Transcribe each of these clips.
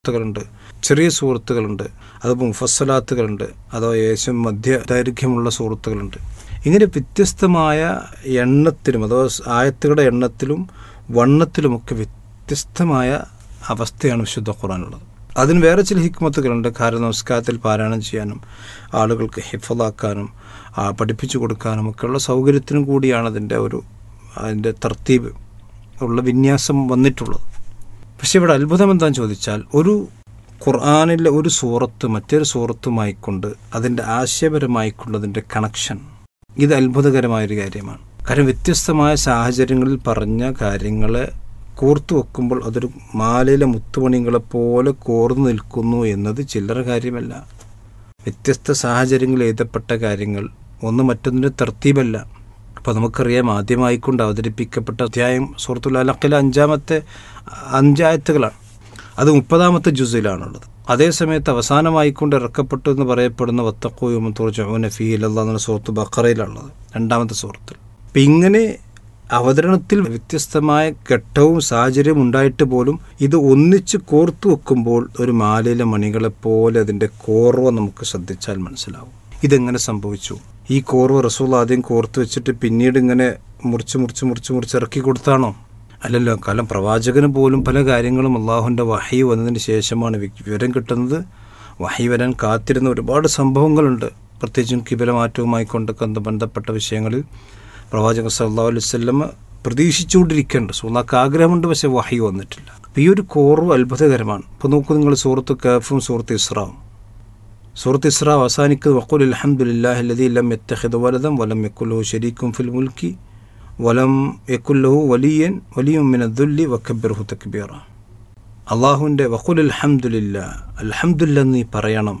സൂറത്തുകളുണ്ട് ചെറിയ സൂറത്തുകളുണ്ട് അത് മുഫസ്സലാത്തുകളുണ്ട് അതോ ഏശം മധ്യ ദൈർഘ്യമുള്ള സൂറത്തുകളുണ്ട് ഇങ്ങനെ വ്യത്യസ്തമായ എണ്ണത്തിലും അതോ ആയത്തുകളുടെ എണ്ണത്തിലും വണ്ണത്തിലുമൊക്കെ വ്യത്യസ്തമായ അവസ്ഥയാണ് വിശുദ്ധ ഖുറാനുള്ളത് അതിന് വേറെ ചില ഹിക്മത്തുകളുണ്ട് കാരണം നമസ്കാരത്തിൽ പാരായണം ചെയ്യാനും ആളുകൾക്ക് ഹിഫലാക്കാനും പഠിപ്പിച്ചു കൊടുക്കാനും ഒക്കെയുള്ള സൗകര്യത്തിനും കൂടിയാണ് അതിൻ്റെ ഒരു അതിൻ്റെ തർത്തീബ് ഉള്ള വിന്യാസം വന്നിട്ടുള്ളത് പക്ഷെ ഇവിടെ അത്ഭുതം എന്താണെന്ന് ചോദിച്ചാൽ ഒരു ഖുർആാനിലെ ഒരു സൂറത്ത് മറ്റൊരു സൂറത്തുമായിക്കൊണ്ട് അതിൻ്റെ ആശയപരമായിക്കൊണ്ടതിൻ്റെ കണക്ഷൻ ഇത് അത്ഭുതകരമായൊരു കാര്യമാണ് കാരണം വ്യത്യസ്തമായ സാഹചര്യങ്ങളിൽ പറഞ്ഞ കാര്യങ്ങളെ കോർത്തു വെക്കുമ്പോൾ അതൊരു മാലയിലെ മുത്തുമണികളെപ്പോലെ കോർന്നു നിൽക്കുന്നു എന്നത് ചില്ലറ കാര്യമല്ല വ്യത്യസ്ത സാഹചര്യങ്ങളിൽ എഴുതപ്പെട്ട കാര്യങ്ങൾ ഒന്ന് മറ്റൊന്നിൻ്റെ തർത്തീബല്ല അപ്പോൾ നമുക്കറിയാം ആദ്യമായിക്കൊണ്ട് അവതരിപ്പിക്കപ്പെട്ട അധ്യായം സുഹൃത്തുൽ അലക്കിലെ അഞ്ചാമത്തെ അഞ്ചായത്തുകളാണ് അത് മുപ്പതാമത്തെ ജുസിലാണുള്ളത് അതേസമയത്ത് അവസാനമായിക്കൊണ്ട് ഇറക്കപ്പെട്ടു എന്ന് പറയപ്പെടുന്ന വത്തക്കോയുമത്തോർ ജോന ഫീൽ എന്നുള്ള സുഹൃത്ത് ബക്കറയിലുള്ളത് രണ്ടാമത്തെ സുഹൃത്തിൽ അപ്പം ഇങ്ങനെ അവതരണത്തിൽ വ്യത്യസ്തമായ ഘട്ടവും സാഹചര്യവും ഉണ്ടായിട്ട് പോലും ഇത് ഒന്നിച്ച് കോർത്തു വെക്കുമ്പോൾ ഒരു മാലയിലെ മണികളെപ്പോലെ അതിൻ്റെ കോർവ നമുക്ക് ശ്രദ്ധിച്ചാൽ മനസ്സിലാവും ഇതെങ്ങനെ സംഭവിച്ചു ഈ കോർവ റസൂൾ ആദ്യം കോർത്ത് വെച്ചിട്ട് പിന്നീട് ഇങ്ങനെ മുറിച്ച് മുറിച്ച് മുറിച്ച് മുറിച്ച് ഇറക്കി കൊടുത്താണോ അല്ലല്ലോ കാലം പ്രവാചകന് പോലും പല കാര്യങ്ങളും അള്ളാഹുവിൻ്റെ വഹി വന്നതിന് ശേഷമാണ് വിവരം കിട്ടുന്നത് വഹി വരാൻ കാത്തിരുന്ന ഒരുപാട് സംഭവങ്ങളുണ്ട് പ്രത്യേകിച്ചും കിബിലമാറ്റവുമായി കൊണ്ടൊക്കെ ബന്ധപ്പെട്ട വിഷയങ്ങളിൽ പ്രവാചകൻ സല്ലാ അലൈവല്ലം പ്രതീക്ഷിച്ചുകൊണ്ടിരിക്കേണ്ട സുല്ലാക്ക് ആഗ്രഹമുണ്ട് പക്ഷെ വഹി വന്നിട്ടില്ല അപ്പോൾ ഈ ഒരു കോർവ് അത്ഭുതകരമാണ് ഇപ്പോൾ നോക്കൂ നിങ്ങൾ സുഹൃത്ത് കാഫും സുഹൃത്ത് ഇസ്രാവും സൂറത്ത് ഇസ്ര അവസാനിക്കുന്നത് വക്കുൽ അലഹമുല്ലാഹി ലം എത്തഹിദ് വലതം വലം യക്കുല്ലഹു ഷരീക്കും ഫിൽ മുൽക്കി വലം യക്കുല്ലഹു വലിയൻ വലിയും മിനദുല്ലി വക്കബിർഹു തക്ബീറ അള്ളാഹുവിൻ്റെ വക്കുൽ അലഹമുല്ല അലഹമുല്ല നീ പറയണം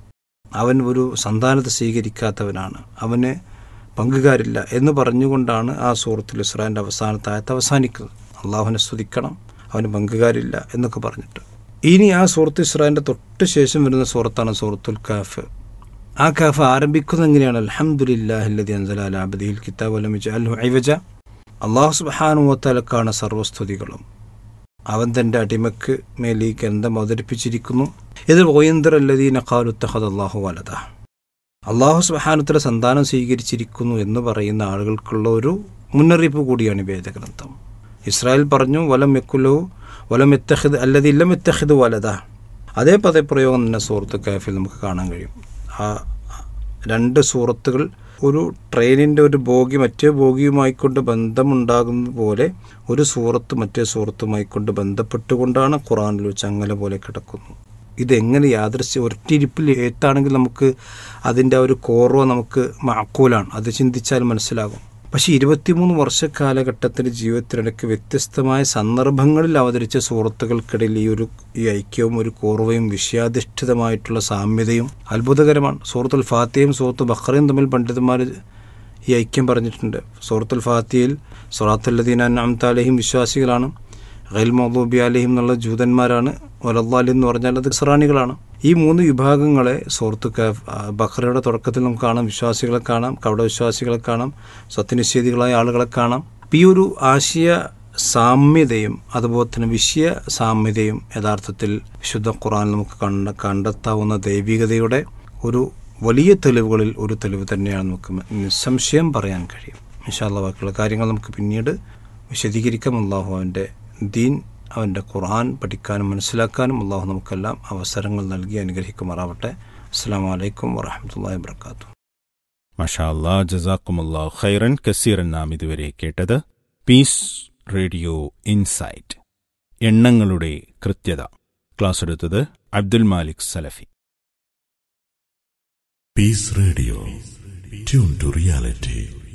അവൻ ഒരു സന്താനത്തെ സ്വീകരിക്കാത്തവനാണ് അവന് പങ്കുകാരില്ല എന്ന് പറഞ്ഞുകൊണ്ടാണ് ആ സൂറത്തുൽ ഇസ്രാൻ്റെ അവസാനത്തെ ആയത്ത് അവസാനിക്കുന്നത് അള്ളാഹുവിനെ സ്തുതിക്കണം അവന് പങ്കുകാരില്ല എന്നൊക്കെ പറഞ്ഞിട്ട് ഇനി ആ സൂറത്ത് ഇസ്രായേലിൻ്റെ തൊട്ട് ശേഷം വരുന്ന സൂറത്താണ് സൂറത്തുൽ കാഫ് ആ കാഫ് ആരംഭിക്കുന്നത് എങ്ങനെയാണ് അലഹമുല്ലാഹില്ലതി അൻസലാബദിൽ കിതാബ് അലമിജ് ഐവജ അള്ളാഹു സുബാനുവത്തലക്കാണ് സർവസ്തുതികളും അവൻ തൻ്റെ അടിമക്ക് മേൽ ഈ ഗ്രന്ഥം അവതരിപ്പിച്ചിരിക്കുന്നു ഇത് ഓയന്തർ അല്ലദീന ഖാലുത്തഹദ് അള്ളാഹു വലത അള്ളാഹു സുബാനുത്തല സന്താനം സ്വീകരിച്ചിരിക്കുന്നു എന്ന് പറയുന്ന ആളുകൾക്കുള്ള ഒരു മുന്നറിയിപ്പ് കൂടിയാണ് ഈ വേദഗ്രന്ഥം ഇസ്രായേൽ പറഞ്ഞു വലം യക്കുലു വലം എത്തഹിദ് അല്ലത് ഇല്ലം എത്തഹിദ് വലത അതേ പദപ്രയോഗം തന്നെ സൂറത്ത് കാഫിൽ നമുക്ക് കാണാൻ കഴിയും ആ രണ്ട് സൂറത്തുകൾ ഒരു ട്രെയിനിൻ്റെ ഒരു ബോഗി മറ്റേ ബോഗിയുമായിക്കൊണ്ട് ബന്ധമുണ്ടാകുന്നത് പോലെ ഒരു സൂറത്ത് മറ്റേ സൂറത്തുമായിക്കൊണ്ട് ബന്ധപ്പെട്ടുകൊണ്ടാണ് ഖുറാനിൽ ചങ്ങല പോലെ കിടക്കുന്നു ഇതെങ്ങനെ യാദൃശ്യ ഒറ്റയിരിപ്പിൽ എഴുത്താണെങ്കിൽ നമുക്ക് അതിൻ്റെ ഒരു കോർവ നമുക്ക് മാക്കൂലാണ് അത് ചിന്തിച്ചാൽ മനസ്സിലാകും പക്ഷേ ഇരുപത്തിമൂന്ന് വർഷക്കാലഘട്ടത്തിൻ്റെ ജീവിതത്തിനിടയ്ക്ക് വ്യത്യസ്തമായ സന്ദർഭങ്ങളിൽ അവതരിച്ച സുഹൃത്തുക്കൾക്കിടയിൽ ഈ ഒരു ഈ ഐക്യവും ഒരു കോർവയും വിഷയാധിഷ്ഠിതമായിട്ടുള്ള സാമ്യതയും അത്ഭുതകരമാണ് സൂറത്തുൽ ഫാത്തിയും സൂറത്ത് ബഹ്റയും തമ്മിൽ പണ്ഡിതന്മാർ ഈ ഐക്യം പറഞ്ഞിട്ടുണ്ട് സൂറത്തുൽ ഫാത്തിയിൽ സൊറാത്തുല്ലദീൻ അംതാലഹിം വിശ്വാസികളാണ് ഖൈൽ മൗദൂബി അലഹിം എന്നുള്ള ജൂതന്മാരാണ് ഒലല്ലാലി എന്ന് പറഞ്ഞാൽ അത് ഇസ്രാണികളാണ് ഈ മൂന്ന് വിഭാഗങ്ങളെ സുഹൃത്ത് ബഹ്റയുടെ തുടക്കത്തിൽ നമുക്ക് കാണാം വിശ്വാസികളെ കാണാം കവട വിശ്വാസികളെ കാണാം സത്യനിഷേധികളായ ആളുകളെ കാണാം ഈ ഒരു ആശയ സാമ്യതയും അതുപോലെ തന്നെ വിഷയ സാമ്യതയും യഥാർത്ഥത്തിൽ വിശുദ്ധ ഖുറാൻ നമുക്ക് കണ്ട കണ്ടെത്താവുന്ന ദൈവികതയുടെ ഒരു വലിയ തെളിവുകളിൽ ഒരു തെളിവ് തന്നെയാണ് നമുക്ക് നിസ്സംശയം പറയാൻ കഴിയും വിശാല ബാക്കിയുള്ള കാര്യങ്ങൾ നമുക്ക് പിന്നീട് വിശദീകരിക്കാം അള്ളാഹു അവൻ്റെ ദീൻ അവൻ്റെ ഖുർആൻ പഠിക്കാനും മനസ്സിലാക്കാനും അള്ളാഹു നമുക്കെല്ലാം അവസരങ്ങൾ നൽകി അനുഗ്രഹിക്കുമാറാവട്ടെ അസ്സാം വലൈക്കും വറഹമത്തല്ലാ വർക്കാത്തു മഷാ അല്ലാ ജസാക്കുമുല്ലാ ഖൈറൻ കസീറൻ നാം ഇതുവരെ കേട്ടത് പീസ് റേഡിയോ ഇൻസൈറ്റ് എണ്ണങ്ങളുടെ കൃത്യത ക്ലാസ് എടുത്തത് Abdul Malik Salafi peace radio tune to reality